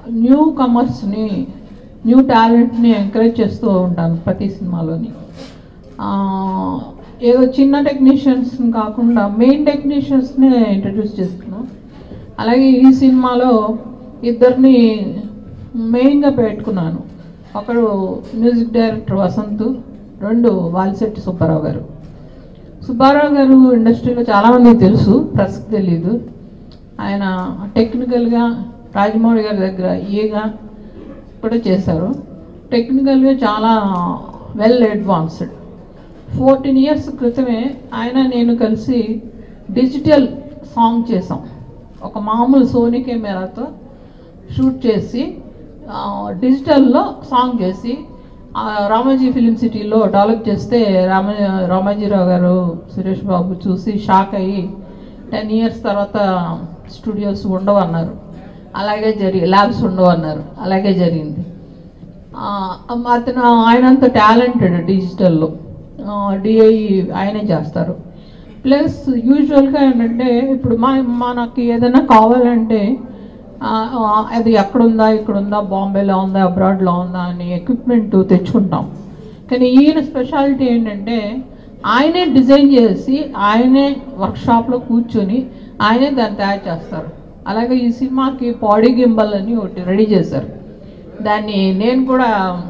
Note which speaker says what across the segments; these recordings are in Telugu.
Speaker 1: న్యూ కమర్స్ని న్యూ టాలెంట్ని ఎంకరేజ్ చేస్తూ ఉంటాను ప్రతి సినిమాలోని ఆ, ఏదో చిన్న టెక్నీషియన్స్ కాకుండా మెయిన్ టెక్నీషియన్స్ని ఇంట్రడ్యూస్ చేస్తున్నాం అలాగే ఈ సినిమాలో ఇద్దరిని మెయిన్గా పెట్టుకున్నాను ఒకడు మ్యూజిక్ డైరెక్టర్ వసంత్ రెండు వాలిశెట్టి సుబ్బారావు గారు సుబ్బారావు గారు ఇండస్ట్రీలో చాలామందికి తెలుసు ప్రెస్కి తెలీదు ఆయన టెక్నికల్గా రాజమౌళి గారి దగ్గర ఏగా కూడా చేశారు టెక్నికల్గా చాలా వెల్ అడ్వాన్స్డ్ ఫోర్టీన్ ఇయర్స్ క్రితమే ఆయన నేను కలిసి డిజిటల్ సాంగ్ చేసాం ఒక మామూలు సోనీ కెమెరాతో షూట్ చేసి ఆ, డిజిటల్లో సాంగ్ చేసి ఆ, రామోజీ ఫిలిం సిటీలో డెవలప్ చేస్తే రామ రామాజీరావు గారు సురేష్ బాబు చూసి షాక్ అయ్యి టెన్ ఇయర్స్ తర్వాత స్టూడియోస్ ఉండవు అన్నారు అలాగే జరిగి ల్యాబ్స్ ఉండవు అన్నారు అలాగే జరిగింది ఆ, అతను ఆయనంత టాలెంటెడ్ డిజిటల్లో డిఐ ఆయనే చేస్తారు ప్లస్ యూజువల్గా ఏంటంటే ఇప్పుడు మా మనకి ఏదైనా కావాలంటే ఆ, ఆ, అది ఎక్కడుందా ఇక్కడుందా బాంబేలో ఉందా అబ్రాడ్లో ఉందా అని ఎక్విప్మెంట్ తెచ్చుకుంటాం కానీ ఈయన స్పెషాలిటీ ఏంటంటే ఆయనే డిజైన్ చేసి ఆయనే వర్క్షాప్లో కూర్చొని ఆయనే దాన్ని తయారు చేస్తారు అలాగే ఈ సినిమాకి పాడీ గింబల్ అని ఒకటి రెడీ చేశారు దాన్ని నేను కూడా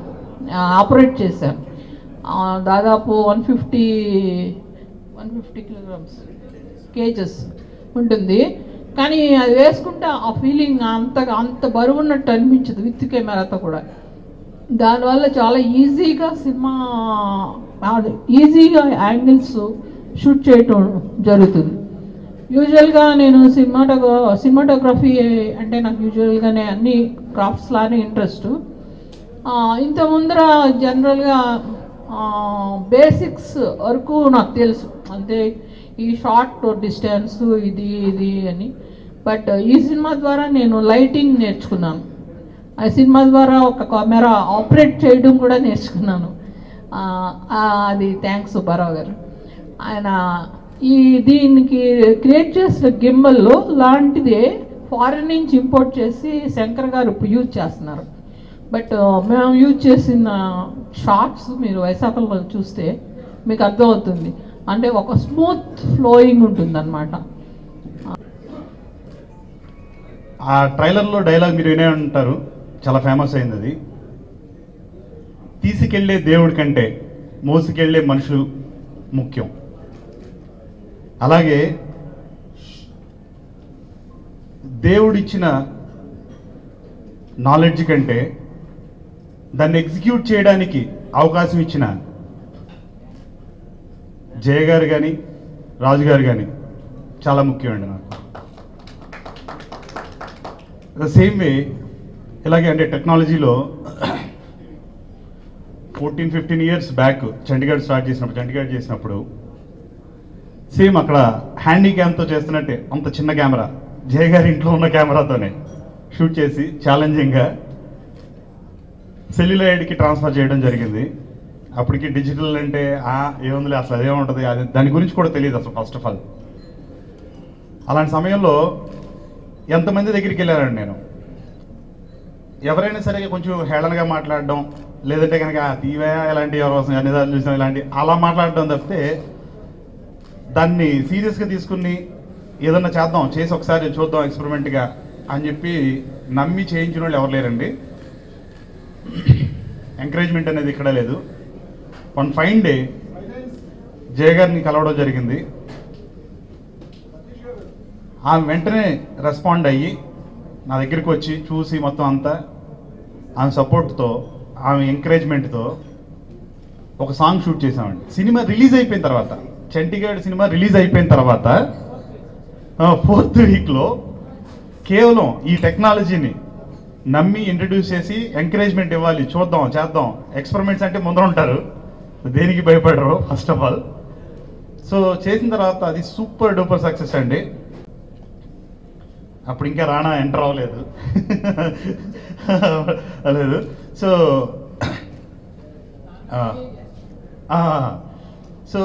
Speaker 1: ఆపరేట్ చేశాను ఆ, దాదాపు one fifty one fifty kilograms kgs ఉంటుంది కానీ అది వేసుకుంటే ఆ ఫీలింగ్ అంత అంత బరువు ఉన్నట్టు అనిపించదు విత్ కెమెరాతో కూడా దానివల్ల చాలా ఈజీగా సినిమా అది ఈజీగా యాంగిల్స్ షూట్ చేయటం జరుగుతుంది యూజువల్గా నేను సినిమాటోగ్రా సినిమాటోగ్రఫీ అంటే నాకు యూజువల్గానే అన్ని క్రాఫ్ట్స్ లానే ఇంట్రెస్ట్ ఇంత ముందర జనరల్గా బేసిక్స్ వరకు నాకు తెలుసు అంటే ఈ షార్ట్ డిస్టెన్స్ ఇది ఇది అని బట్ ఈ సినిమా ద్వారా నేను లైటింగ్ నేర్చుకున్నాను ఆ సినిమా ద్వారా ఒక కెమెరా ఆపరేట్ చేయడం కూడా నేర్చుకున్నాను ఆ, ఆ, అది థ్యాంక్స్ సుబ్బారావు గారు ఆయన ఈ దీనికి క్రియేట్ చేసిన గిమ్మల్లో లాంటిదే ఫారిన్ నుంచి ఇంపోర్ట్ చేసి శంకర్ గారు ఇప్పుడు యూజ్ చేస్తున్నారు బట్ మేము యూజ్ చేసిన షార్ట్స్ మీరు వైశాఖలో చూస్తే మీకు అర్థమవుతుంది అంటే ఒక స్మూత్ ఫ్లోయింగ్ ఉంటుంది అనమాట
Speaker 2: ఆ ట్రైలర్లో డైలాగ్ మీరు వినే ఉంటారు చాలా ఫేమస్ అయింది అది తీసుకెళ్లే దేవుడి కంటే మోసుకెళ్లే మనుషులు ముఖ్యం అలాగే దేవుడిచ్చిన నాలెడ్జ్ కంటే దాన్ని ఎగ్జిక్యూట్ చేయడానికి అవకాశం ఇచ్చిన జయ గారు కానీ రాజు గారు కానీ చాలా ముఖ్యమండి నాకు ద సేమ్ వే ఇలాగే అంటే టెక్నాలజీలో fourteen fifteen years back Chandigarh start చేసినప్పుడు చండీగఢ్ చేసినప్పుడు సేమ్ అక్కడ హ్యాండీ క్యామ్తో చేస్తున్నట్టే అంత చిన్న కెమెరా జయ గారి ఇంట్లో ఉన్న కెమెరాతోనే షూట్ చేసి ఛాలెంజింగ్గా సెల్యులాయిడ్కి ట్రాన్స్ఫర్ చేయడం జరిగింది అప్పటికి డిజిటల్ అంటే ఆ ఏముందిలే అసలు అదేముంటుంది అది దాని గురించి కూడా తెలియదు అసలు ఫస్ట్ ఆఫ్ ఆల్ అలాంటి సమయంలో ఎంతమంది దగ్గరికి వెళ్ళానండి నేను ఎవరైనా సరే కొంచెం హేళనగా మాట్లాడడం లేదంటే కనుక తీవే ఇలాంటి ఎవరు వస్తుంది అన్ని దాన్ని చూసిన ఇలాంటి అలా మాట్లాడడం తప్పితే దాన్ని సీరియస్గా తీసుకుని ఏదన్నా చేద్దాం చేసి ఒకసారి చూద్దాం ఎక్స్పెరిమెంట్గా అని చెప్పి నమ్మి చేయించిన వాళ్ళు ఎవరు లేరండి ఎంకరేజ్మెంట్ అనేది ఇక్కడ లేదు వన్ ఫైన్ డే జయ గారిని కలవడం జరిగింది ఆమె వెంటనే రెస్పాండ్ అయ్యి నా దగ్గరికి వచ్చి చూసి మొత్తం అంతా ఆమె సపోర్ట్తో ఆమె ఎంకరేజ్మెంట్తో ఒక సాంగ్ షూట్ చేసామండి సినిమా రిలీజ్ అయిపోయిన తర్వాత చండీగఢ్ సినిమా రిలీజ్ అయిపోయిన తర్వాత ఫోర్త్ వీక్లో కేవలం ఈ టెక్నాలజీని నమ్మి ఇంట్రడ్యూస్ చేసి ఎంకరేజ్మెంట్ ఇవ్వాలి చూద్దాం చేద్దాం ఎక్స్పెరిమెంట్స్ అంటే ముందర ఉంటారు దేనికి భయపడరు ఫస్ట్ ఆఫ్ ఆల్ సో చేసిన తర్వాత అది సూపర్ డూపర్ సక్సెస్ అండి అప్పుడు ఇంకా రాణా ఎంటర్ అవ్వలేదు లేదు సో సో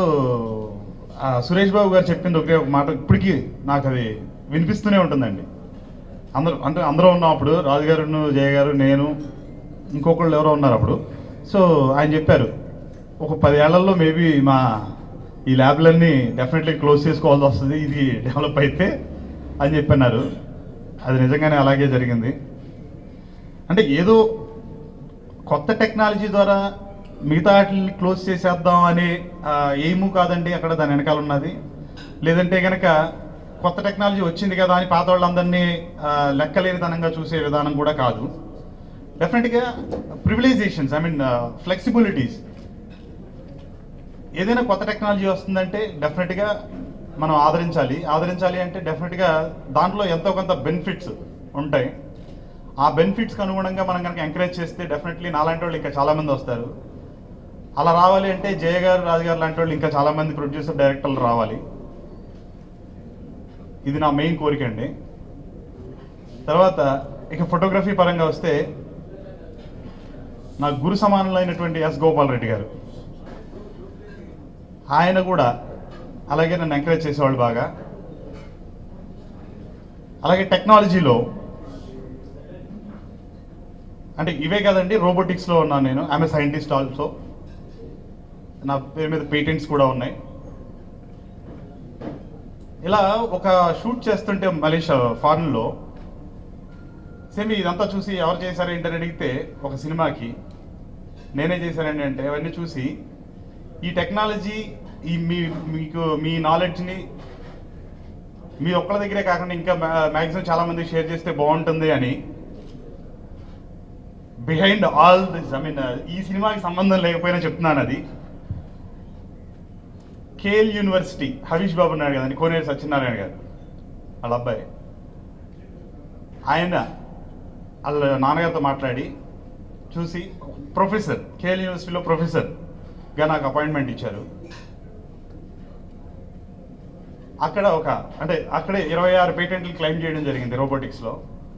Speaker 2: సురేష్ బాబు గారు చెప్పింది ఒకే ఒక మాట ఇప్పటికీ నాకు అది వినిపిస్తూనే ఉంటుందండి అందరూ అంటే అందరూ ఉన్నాం అప్పుడు రాజుగారు జయ గారు నేను ఇంకొకళ్ళు ఎవరో ఉన్నారు అప్పుడు సో ఆయన చెప్పారు ఒక పది ఏళ్లలో మేబీ మా ఈ ల్యాబ్లన్నీ డెఫినెట్లీ క్లోజ్ చేసుకోవాల్సి వస్తుంది ఇది డెవలప్ అయితే అని చెప్పన్నారు అది నిజంగానే అలాగే జరిగింది అంటే ఏదో కొత్త టెక్నాలజీ ద్వారా మిగతా వాటిని క్లోజ్ చేసేద్దాం అనే ఆ, ఎయిము కాదండి అక్కడ దాని వెనకాల ఉన్నది లేదంటే కనుక కొత్త టెక్నాలజీ వచ్చింది కదా అని పాత వాళ్ళందరినీ ఆ, లెక్కలేనితనంగా చూసే విధానం కూడా కాదు డెఫినెట్గా ప్రివిలైజేషన్స్ ఐ మీన్ ఫ్లెక్సిబిలిటీస్ ఏదైనా కొత్త టెక్నాలజీ వస్తుందంటే డెఫినెట్గా మనం ఆదరించాలి ఆదరించాలి అంటే డెఫినెట్గా దాంట్లో ఎంతో కొంత బెనిఫిట్స్ ఉంటాయి ఆ బెనిఫిట్స్కి అనుగుణంగా మనం కనుక ఎంకరేజ్ చేస్తే డెఫినెట్లీ నాలాంటి వాళ్ళు ఇంకా చాలామంది వస్తారు అలా రావాలి అంటే జయ గారు రాజు గారు లాంటి వాళ్ళు ఇంకా చాలామంది ప్రొడ్యూసర్ డైరెక్టర్లు రావాలి ఇది నా మెయిన్ కోరిక అండి తర్వాత ఇక ఫోటోగ్రఫీ పరంగా వస్తే నా గురు సమానులైనటువంటి ఎస్ గోపాల్ రెడ్డి గారు ఆయన కూడా అలాగే నన్ను ఎంకరేజ్ చేసేవాళ్ళు బాగా అలాగే టెక్నాలజీలో అంటే ఇవే కదండి రోబోటిక్స్లో ఉన్నాను నేను ఆమె సైంటిస్ట్ ఆల్సో నా పేరు మీద పేటెంట్స్ కూడా ఉన్నాయి ఇలా ఒక షూట్ చేస్తుంటే మలేషియా ఫారెన్లో సేమ్ ఇదంతా చూసి ఎవరు చేశారు ఏంటని అడిగితే ఒక సినిమాకి నేనే చేశానండి అంటే అవన్నీ చూసి ఈ టెక్నాలజీ ఈ మీ మీకు మీ నాలెడ్జ్ని మీ ఒక్కళ్ళ దగ్గరే కాకుండా ఇంకా మ్యాక్సిమం చాలా మంది షేర్ చేస్తే బాగుంటుంది అని behind all this I mean ఈ సినిమాకి సంబంధం లేకపోయినా చెప్తున్నాను అది కేఎల్ యూనివర్సిటీ హరీష్ బాబు ఉన్నాడు కదండి కోనేరు సత్యనారాయణ గారు వాళ్ళ అబ్బాయి ఆయన వాళ్ళ నాన్నగారితో మాట్లాడి చూసి ప్రొఫెసర్ కేఎల్ యూనివర్సిటీలో ప్రొఫెసర్గా నాకు అపాయింట్మెంట్ ఇచ్చారు అక్కడ ఒక అంటే అక్కడే ఇరవై ఆరు పేటెంట్లు క్లెయిమ్ చేయడం జరిగింది రోబోటిక్స్లో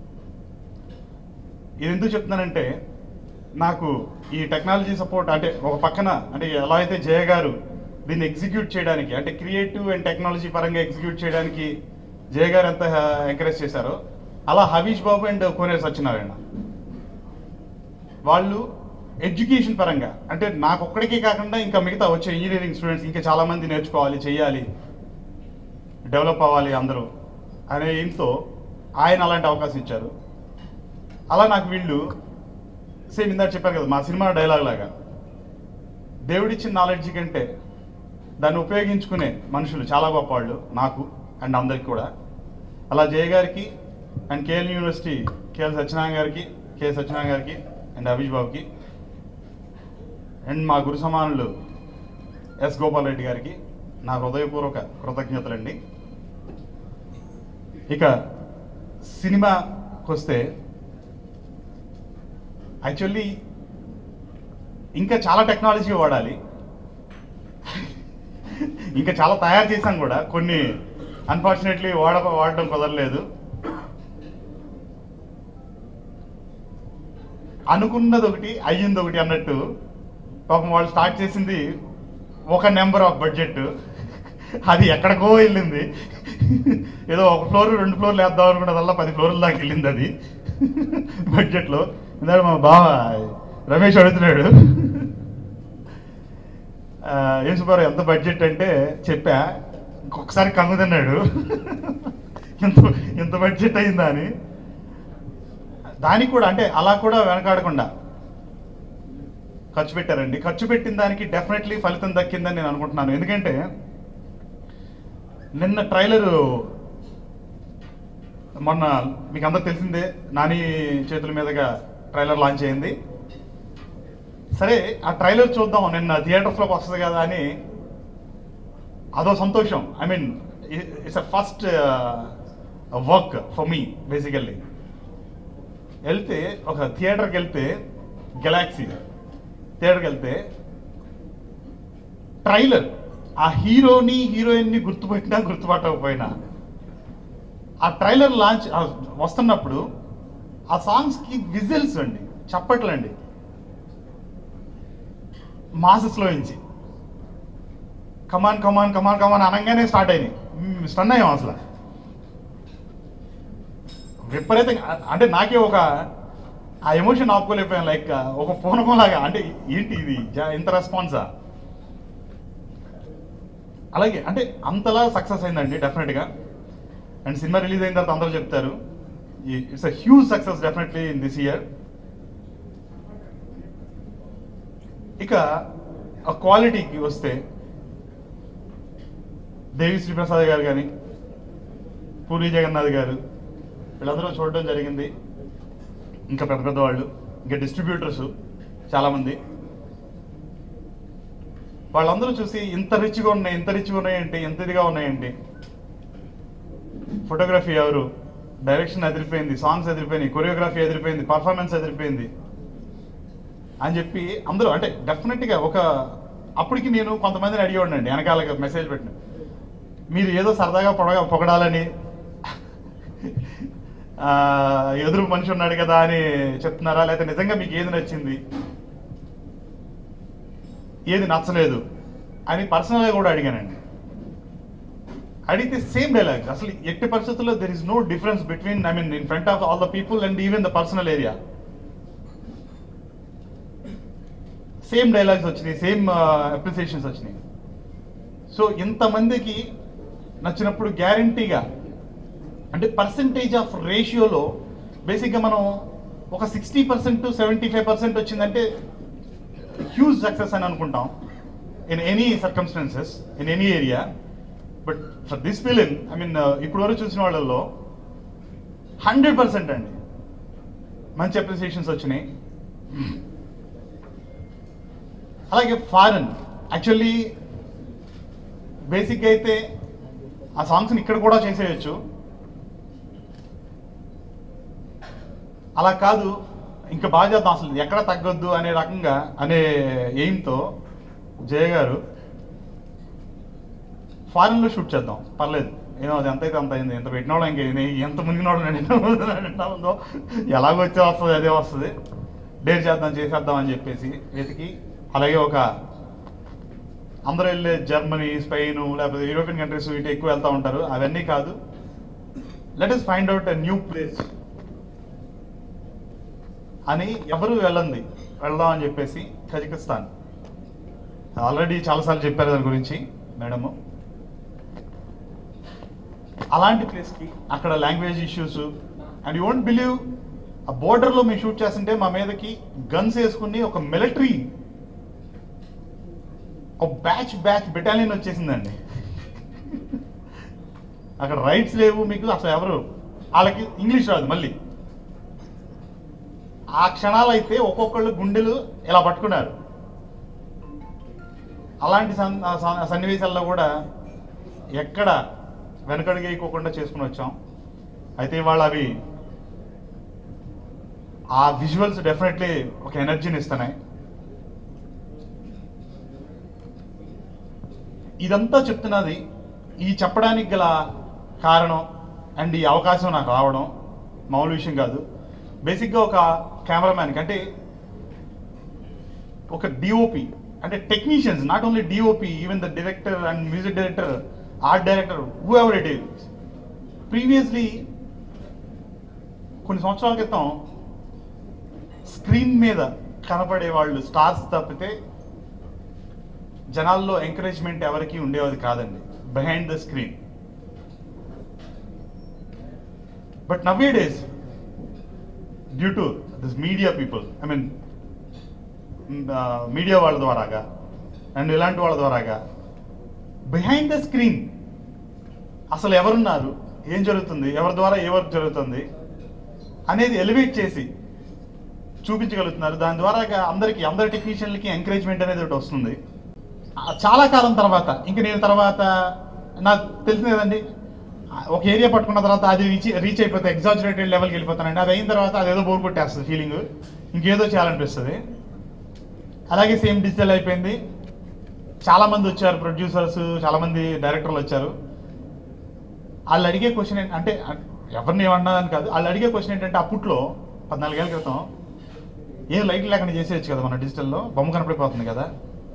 Speaker 2: ఇది ఎందుకు చెప్తున్నానంటే నాకు ఈ టెక్నాలజీ సపోర్ట్ అంటే ఒక పక్కన అంటే ఎలా అయితే జయ గారు దీన్ని ఎగ్జిక్యూట్ చేయడానికి అంటే క్రియేటివ్ అండ్ టెక్నాలజీ పరంగా ఎగ్జిక్యూట్ చేయడానికి జయ గారు ఎంత ఎంకరేజ్ చేశారో అలా హవీష్ బాబు అండ్ కోనేరు సత్యనారాయణ వాళ్ళు ఎడ్యుకేషన్ పరంగా అంటే నాకు ఒక్కడికే కాకుండా ఇంకా మిగతా వచ్చే ఇంజనీరింగ్ స్టూడెంట్స్ ఇంకా చాలా మంది నేర్చుకోవాలి చేయాలి డెవలప్ అవ్వాలి అందరూ అనే ఎయిమ్తో ఆయన అలాంటి అవకాశం ఇచ్చారు అలా నాకు వీళ్ళు సేమ్ ఇందాక చెప్పారు కదా మా సినిమా డైలాగ్ లాగా దేవుడిచ్చిన నాలెడ్జ్ కంటే దాన్ని ఉపయోగించుకునే మనుషులు చాలా గొప్ప వాళ్ళు నాకు అండ్ అందరికి కూడా అలా జయ గారికి and KL university KL Satyanarayana గారికి కె సత్యనారాయణ గారికి అండ్ అభిష్ బాబుకి అండ్ మా గురు సమానులు ఎస్ గోపాల్ రెడ్డి గారికి నా హృదయపూర్వక కృతజ్ఞతలండి ఇక సినిమాకి వస్తే యాక్చువల్లీ ఇంకా చాలా టెక్నాలజీ వాడాలి ఇంకా చాలా తయారు చేశాం కూడా కొన్ని అన్ఫార్చునేట్లీ వాడ వాడడం కుదరలేదు అనుకున్నది ఒకటి అయ్యింది ఒకటి అన్నట్టు పాపం వాళ్ళు స్టార్ట్ చేసింది ఒక నెంబర్ ఆఫ్ బడ్జెట్ అది ఎక్కడికో వెళ్ళింది ఏదో ఒక ఫ్లోర్ రెండు ఫ్లోర్లు వేద్దాం అనుకున్నదల్లా పది ఫ్లోర్ల దాకా వెళ్ళింది అది బడ్జెట్లో ఇందాక మా బావ రమేష్ అడుగుతున్నాడు ఆ, ఏం సుబ్బారావు ఎంత బడ్జెట్ అంటే చెప్పా ఇంకొకసారి కన్ను తిన్నాడు ఇంత ఇంత బడ్జెట్ అయిందా అని దానికి కూడా అంటే అలా కూడా వెనకాడకుండా ఖర్చు పెట్టారండి ఖర్చు పెట్టిన దానికి డెఫినెట్లీ ఫలితం దక్కిందని నేను అనుకుంటున్నాను ఎందుకంటే నిన్న ట్రైలరు మొన్న మీకు అందరికి తెలిసిందే నాని చేతుల మీదుగా ట్రైలర్ లాంచ్ అయింది సరే ఆ ట్రైలర్ చూద్దాం నిన్న థియేటర్స్లోకి వస్తుంది కదా అని అదో సంతోషం I mean it's a first work for me basically వెళ్తే ఒక థియేటర్కి వెళ్తే గెలాక్సీ థియేటర్కి వెళ్తే ట్రైలర్ ఆ హీరోని హీరోయిన్ని గుర్తుపెట్టినా గుర్తుపట్టకపోయినా ఆ ట్రైలర్ లాంచ్ ఆ వస్తున్నప్పుడు ఆ సాంగ్స్కి విజిల్స్ అండి చప్పట్లు అండి మాసెస్లో నుంచి కమాన్ కమాన్ కమాన్ కమాన్ అనగానే స్టార్ట్ అయినాయి స్టన్ అయ్యాం అసలు విపరీతంగా అ- అంటే నాకే ఒక ఆ ఎమోషన్ ఆపుకోలేకపోయాను లైక్ ఒక పూనకం లాగా అంటే ఏంటి ఇది జా- ఇంత రెస్పాన్సా అలాగే అంటే అంతలా సక్సెస్ అయిందండి డెఫినెట్గా అండ్ సినిమా రిలీజ్ అయిన తర్వాత అందరూ చెప్తారు it's a huge success definitely in this year ఇక ఆ క్వాలిటీకి వస్తే దేవి శ్రీప్రసాద్ గారు కానీ పూరి జగన్నాథ్ గారు వీళ్ళందరూ చూడడం జరిగింది ఇంకా పెద్ద పెద్ద వాళ్ళు ఇంకా డిస్ట్రిబ్యూటర్స్ చాలామంది వాళ్ళందరూ చూసి ఇంత రిచ్గా ఉన్నాయి ఇంత రిచ్గా ఉన్నాయంటే ఇంత ఇదిగా ఉన్నాయంటే ఫోటోగ్రఫీ ఎవరు డైరెక్షన్ ఎదిరిపోయింది సాంగ్స్ ఎదిరిపోయినాయి కొరియోగ్రఫీ ఎదిరిపోయింది పర్ఫార్మెన్స్ ఎదిరిపోయింది అని చెప్పి అందరూ అంటే డెఫినెట్గా ఒక అప్పటికి నేను కొంతమందిని అడిగి ఉండండి వెనకాల మెసేజ్ పెట్టిన మీరు ఏదో సరదాగా పొడగా పొగడాలని ఆ, ఎదురు మనిషి ఉన్నాడు కదా అని చెప్తున్నారా లేకపోతే నిజంగా మీకు ఏది నచ్చింది ఏది నచ్చలేదు అని పర్సనల్గా కూడా అడిగానండి అడిగితే సేమ్ డైలాగ్ అసలు ఎట్టి పరిస్థితుల్లో there is no difference between I mean in front of all the people and even the personal area same dialogues వచ్చినాయి సేమ్ అప్రిసియేషన్స్ వచ్చినాయి సో ఇంతమందికి నచ్చినప్పుడు గ్యారంటీగా అంటే పర్సంటేజ్ ఆఫ్ రేషియోలో బేసిక్గా మనం ఒక sixty percent seventy five percent వచ్చిందంటే హ్యూజ్ సక్సెస్ అని అనుకుంటాం in any circumstances in any area but for this film I mean ఇప్పుడు వరకు చూసిన వాళ్ళల్లో హండ్రెడ్ పర్సెంట్ అండి మంచి అప్రిసియేషన్స్ వచ్చినాయి అలాగే ఫారెన్ యాక్చువల్లీ బేసిక్గా అయితే ఆ సాంగ్స్ని ఇక్కడ కూడా చేసేయచ్చు అలా కాదు ఇంకా బాగా చేద్దాం అసలు ఎక్కడ తగ్గొద్దు అనే రకంగా అనే ఎయిమ్తో జయ గారు ఫారెన్లో షూట్ చేద్దాం పర్లేదు ఏమో అది ఎంత అయితే అంత అయింది ఎంత పెట్టినోడు ఇంక ఇది ఎంత మునిగినోడు నిండా ఉందో ఎలాగో వచ్చే వస్తుంది అదే వస్తుంది డేర్ చేద్దాం చేసేద్దాం అని చెప్పేసి వెతికి అలాగే ఒక అందరూ వెళ్ళే జర్మనీ స్పెయిన్ లేకపోతే యూరోపియన్ కంట్రీస్ ఇటు ఎక్కువ వెళ్తూ ఉంటారు అవన్నీ కాదు let is find out a new place అని ఎవరు వెళ్ళండి వెళ్దాం అని చెప్పేసి కజకిస్తాన్ ఆల్రెడీ చాలాసార్లు చెప్పారు దాని గురించి మేడము అలాంటి ప్లేస్కి అక్కడ language issues and you won't believe ఆ బోర్డర్లో మేము షూట్ చేస్తుంటే మా మీదకి గన్స్ వేసుకుని ఒక మిలిటరీ ఒక బ్యాచ్ బ్యాచ్ బెటాలియన్ వచ్చేసిందండి అక్కడ రైట్స్ లేవు మీకు అసలు ఎవరు వాళ్ళకి ఇంగ్లీష్ రాదు మళ్ళీ ఆ క్షణాలు అయితే ఒక్కొక్కళ్ళు గుండెలు ఇలా పట్టుకున్నారు అలాంటి సన్- ఆ సన్- సన్నివేశాల్లో కూడా ఎక్కడ వెనకడుగేయకోకుండా చేసుకుని వచ్చాం అయితే ఇవాళ అవి ఆ విజువల్స్ డెఫినెట్లీ ఒక ఎనర్జీని ఇస్తున్నాయి ఇదంతా చెప్తున్నది ఈ చెప్పడానికి గల కారణం అండ్ ఈ అవకాశం నాకు రావడం మామూలు విషయం కాదు బేసిక్గా ఒక కెమెరామ్యాన్కి అంటే ఒక డిఓపి అంటే technicians not only DOP even the director and music director art director whoever it is previously కొన్ని సంవత్సరాల క్రితం స్క్రీన్ మీద కనపడే వాళ్ళు స్టార్స్ తప్పితే జనాల్లో ఎంకరేజ్మెంట్ ఎవరికి ఉండేది కాదండి behind the screen but nowadays due to this media people I mean media వాళ్ళ ద్వారాగా అండ్ ఇలాంటి వాళ్ళ ద్వారాగా బిహైండ్ ద స్క్రీన్ అసలు ఎవరున్నారు ఏం జరుగుతుంది ఎవరి ద్వారా ఏ వర్క్ జరుగుతుంది అనేది ఎలివేట్ చేసి చూపించగలుగుతున్నారు దాని ద్వారా అందరికి అందరి టెక్నీషియన్లకి ఎంకరేజ్మెంట్ అనేది ఒకటి వస్తుంది ఆ, చాలా కాలం తర్వాత ఇంక నేను తర్వాత నాకు తెలిసింది కదండి ఆ, ఒక ఏరియా పట్టుకున్న తర్వాత అది రీచ్ రీచ్ అయిపోతే ఎగ్జాజరేటెడ్ లెవెల్కి వెళ్ళిపోతానండి అది అయిన తర్వాత అది ఏదో బోర్ కొట్టేస్తుంది ఫీలింగ్ ఇంకేదో చేయాలనిపిస్తుంది అలాగే సేమ్ డిజిటల్ అయిపోయింది చాలా మంది వచ్చారు ప్రొడ్యూసర్స్ చాలా మంది డైరెక్టర్లు వచ్చారు వాళ్ళు అడిగే క్వశ్చన్ ఏంటి అంటే ఎవరిని ఏమన్నా అని కాదు వాళ్ళు అడిగే క్వశ్చన్ ఏంటంటే అప్పట్లో పద్నాలుగేళ్ల క్రితం ఏం లైట్లు లేకుండా చేసేయచ్చు కదా మన డిజిటల్లో బొమ్మ కనపడిపోతుంది కదా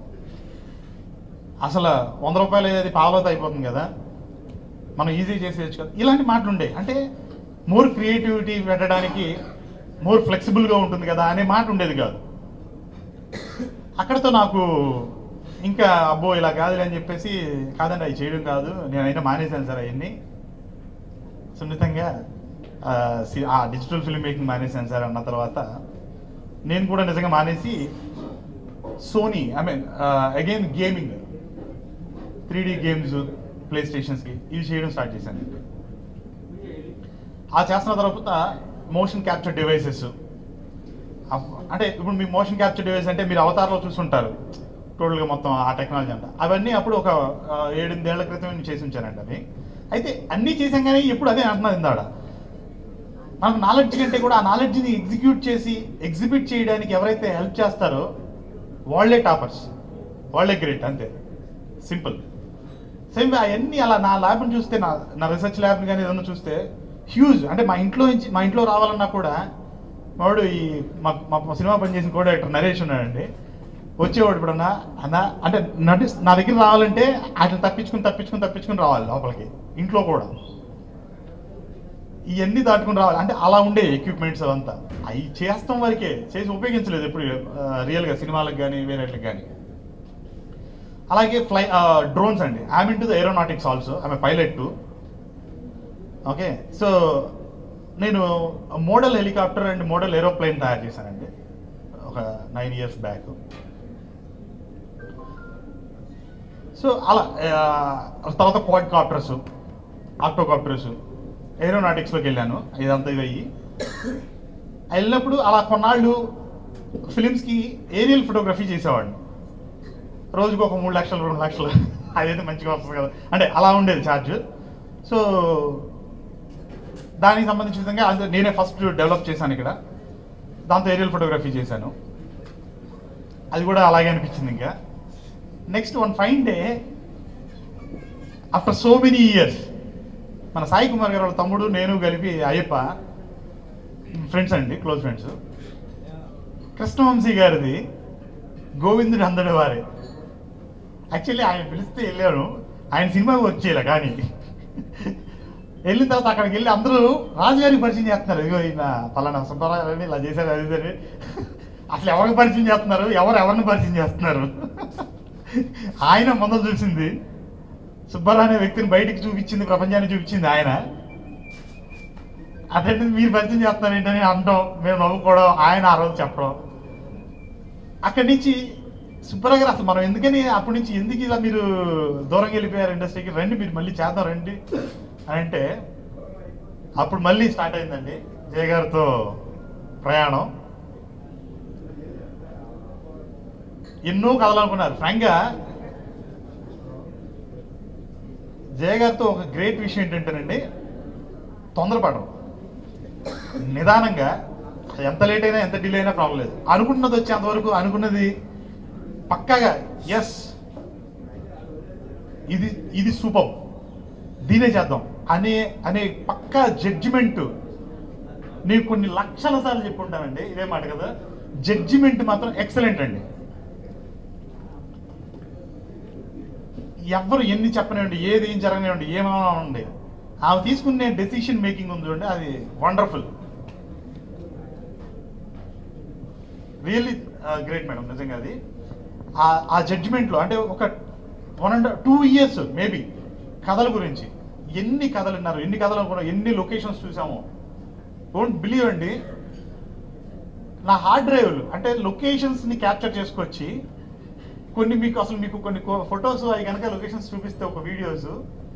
Speaker 2: అసలు వంద రూపాయలు అది పావులతో అయిపోతుంది కదా మనం ఈజీ చేసేయచ్చు కదా ఇలాంటి మాటలు ఉండే అంటే మోర్ క్రియేటివిటీ పెట్టడానికి మోర్ ఫ్లెక్సిబుల్గా ఉంటుంది కదా అనే మాట ఉండేది కాదు అక్కడతో నాకు ఇంకా అబ్బో ఇలా కాదులే అని చెప్పేసి కాదండి అవి చేయడం కాదు నేనైనా మానేశాను సార్ అవన్నీ సున్నితంగా ఆ, సి- ఆ డిజిటల్ ఫిల్మ్ మేకింగ్ మానేశాను సార్ అన్న తర్వాత నేను కూడా నిజంగా మానేసి Sony I mean again gaming three D games play స్టేషన్స్కి ఇవి చేయడం స్టార్ట్ చేశాను ఆ చేస్తున్న తర్వాత మోషన్ క్యాప్చర్ డివైసెస్ అంటే ఇప్పుడు మీ మోషన్ క్యాప్చర్ డివైస్ అంటే మీరు అవతారంలో చూసుంటారు టోటల్గా మొత్తం ఆ టెక్నాలజీ అంతా అవన్నీ అప్పుడు ఒక ఆ, ఏడెనిమిదేళ్ల క్రితం నేను చేసి ఉంచానండి అవి అయితే అన్నీ చేసాం కానీ ఎప్పుడు అదే అంటున్నది ఇందాడ మనకు నాలెడ్జ్ కంటే కూడా ఆ నాలెడ్జ్ని ఎగ్జిక్యూట్ చేసి ఎగ్జిబిట్ చేయడానికి ఎవరైతే హెల్ప్ చేస్తారో వాళ్ళే టాపర్స్ వాళ్ళే గ్రేట్ అంతే సింపుల్ సేమ్ అవన్నీ అలా నా ల్యాబ్ని చూస్తే నా నా రీసెర్చ్ ల్యాబ్ని కానీ ఏదన్నా చూస్తే హ్యూజ్ అంటే మా ఇంట్లో నుంచి మా ఇంట్లో రావాలన్నా కూడా వాడు ఈ మా మా మా సినిమా పనిచేసిన కో డైరెక్టర్ నరేష్ ఉన్నాడండి వచ్చేవాడు ఇప్పుడన్నా అన్న అంటే నటి నా దగ్గర రావాలంటే అట్లా తప్పించుకుని తప్పించుకుని తప్పించుకుని రావాలి లోపలికి ఇంట్లో కూడా ఇవన్నీ దాటుకుని రావాలి అంటే అలా ఉండే ఎక్విప్మెంట్స్ అవంతా అవి చేస్తాం వరకే చేసి ఉపయోగించలేదు ఎప్పుడు రియల్గా సినిమాలకు కానీ వేరేట్లకు కానీ అలాగే ఫ్లై డ్రోన్స్ అండి I'm into the aeronautics also I'm pilot too okay so నేను model helicopter and model aeroplane తయారు చేశానండి ఒక నైన్ ఇయర్స్ బ్యాక్ సో అలా ఆ, తర్వాత క్వాడ్ కాప్టర్స్ ఆక్టోకాప్టర్స్ ఏరోనాటిక్స్లోకి వెళ్ళాను ఇదంతా ఇవయ్యి వెళ్ళినప్పుడు అలా కొన్నాళ్ళు ఫిలిమ్స్కి ఏరియల్ ఫోటోగ్రఫీ చేసేవాడిని రోజుకు ఒక మూడు లక్షలు రెండు లక్షలు అదైతే మంచిగా వస్తుంది కదా అంటే అలా ఉండేది ఛార్జ్ సో దానికి సంబంధించిన విధంగా అది నేనే ఫస్ట్ డెవలప్ చేశాను ఇక్కడ దాంతో ఏరియల్ ఫోటోగ్రఫీ చేశాను అది కూడా అలాగే అనిపించింది ఇంకా next one fine day after so many years మన సాయి కుమార్ గారు వాళ్ళ తమ్ముడు నేను కలిపి అయ్యప్ప ఫ్రెండ్స్ అండి క్లోజ్ ఫ్రెండ్స్ కృష్ణవంశీ గారిది గోవిందుడు అందడి వారే యాక్చువల్లీ ఆయన పిలిస్తే వెళ్ళాను ఆయన సినిమాకి వచ్చేలా కానీ వెళ్ళిన తర్వాత అక్కడికి వెళ్ళి అందరూ రాజుగారికి పరిచయం చేస్తున్నారు ఇదిగో ఈయన పలానా సుబ్బారావు గారిని ఇలా చేశారు అది ఇది అని అసలు ఎవరికి పరిచయం చేస్తున్నారు ఎవరు ఎవరిని పరిచయం చేస్తున్నారు ఆయన ముందర చూసింది సుబ్బారావు అనే వ్యక్తిని బయటికి చూపించింది ప్రపంచాన్ని చూపించింది ఆయన అదే మీరు పరిచయం చేస్తున్నారు ఏంటని అనడం మేము నవ్వుకోవడం ఆయన ఆ రోజు చెప్పడం అక్కడి నుంచి సుబ్బారావు గారు అసలు మనం ఎందుకని అప్పటి నుంచి ఎందుకు ఇలా మీరు దూరంగా వెళ్ళిపోయారు ఇండస్ట్రీకి రండి మీరు మళ్ళీ చేద్దాం రండి అని అంటే అప్పుడు మళ్ళీ స్టార్ట్ అయిందండి జయ గారితో ప్రయాణం ఎన్నో కథలు అనుకున్నారు ఫ్రాంక్గా జయ గారితో ఒక గ్రేట్ విషయం ఏంటంటేనండి తొందరపడరు నిదానంగా ఎంత లేట్ అయినా ఎంత డిలే అయినా ప్రాబ్లం లేదు అనుకున్నది వచ్చేంత వరకు అనుకున్నది పక్కాగా ఎస్ ఇది ఇది సూపర్ దీనే చేద్దాం అనే అనే పక్కా జడ్జిమెంట్ నేను కొన్ని లక్షల సార్లు చెప్పుంటానండి ఇదే మాట కదా జడ్జిమెంట్ మాత్రం ఎక్సలెంట్ అండి ఎవరు ఎన్ని చెప్పనివ్వండి ఏది ఏం జరగనివ్వండి ఏమైనా ఉండి ఆమె తీసుకునే డెసిషన్ మేకింగ్ ఉంది చూడండి అది వండర్ఫుల్ రియల్లీ గ్రేట్ మేడం నిజంగా అది ఆ- ఆ జడ్జిమెంట్లో అంటే ఒక one and two years maybe కథల గురించి ఎన్ని కథలు విన్నారు ఎన్ని కథలు అనుకున్నారు ఎన్ని లొకేషన్స్ చూసామో డోంట్ బిలీవ్ అండి నా హార్డ్ డ్రైవ్లు అంటే లొకేషన్స్ని క్యాప్చర్ చేసుకొచ్చి కొన్ని మీకు అసలు మీకు కొన్ని ఫొటోస్ అవి కనుక లొకేషన్స్ చూపిస్తే ఒక వీడియోస్